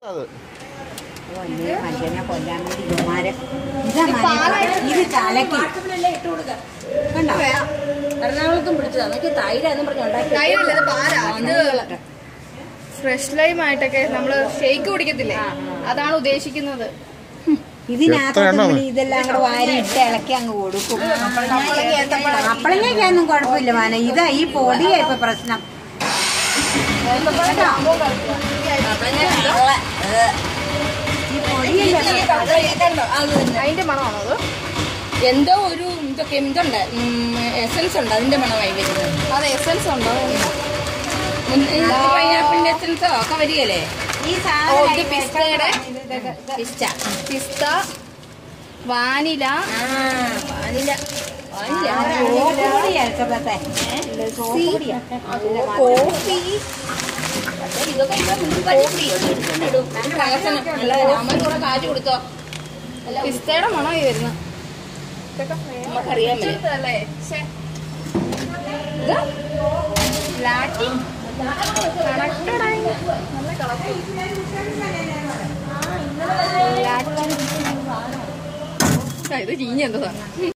അത് കൊല്ല് മനുഷ്യനെ കൊല്ലാൻ വേണ്ടി ഇവന്മാരെ ഇതാ മനുഷ്യൻ. ഇത് കലക്കി കണ്ടോ എറണാകുളത്തും പിടിച്ചതാ നോക്കി തൈരാന്ന് പറഞ്ഞ് ഉണ്ടാക്കി തൈരല്ല, ഇത് പാലാ. ഇത് ഫ്രഷ് ലൈം ആയിട്ടൊക്കെ നമ്മള് ഷേക്ക് കുടിക്കത്തില്ലേ അതാണ് ഉദ്ദേശിക്കുന്നത് ഇതിനകത്ത് എത്ര എണ്ണം? ഇതെല്ലാം കൂടെ വാരി ഇട്ട് ഇളക്കി അങ്ങ് കൊടുക്കും അപ്പളങ്ങയൊന്നും കുഴപ്പമില്ല മാന ഇതാ ഈ പൊടിയാ ഇപ്പൊ പ്രശ്നം ഈ പൊടിയല്ലേ പ്രശ്നം. അതിന്റെ മണമാണോ അത് എന്തോ ഒരു ഇതൊക്കെ ഇതുണ്ട് എസൻസ് ഉണ്ട് അതിന്റെ മണമായി വരുന്നത് അത് എസൻസ് ഉണ്ടോ പൈനാപ്പിളിന്റെ എസൻസോ ഒക്കെ വരികയല്ലേ ഈ ഓ സാധനം ഇത് പിസ്തയുടെ പിസ്ത പിസ്ത വാനില ആ വാനില വാനില കോഫി ഇതൊക്കെ ഇപ്പൊ കോഫി ഇടും പ്രഹസനം അല്ലാതെ നമ്മൾ കൂടെ കാറ്റ് കൊടുത്തോ പിസ്തയുടെ മണമായി വരുന്നത് നമുക്കറിയാൻ പറ്റും ചെറുതല്ലേ? ശ്ശെ. ഇത് ലാറ്റി connected ആയി. നല്ല colourful. ലാറ്റി. ആ, ഇത് ചീഞ്ഞ എന്തോ സാധനം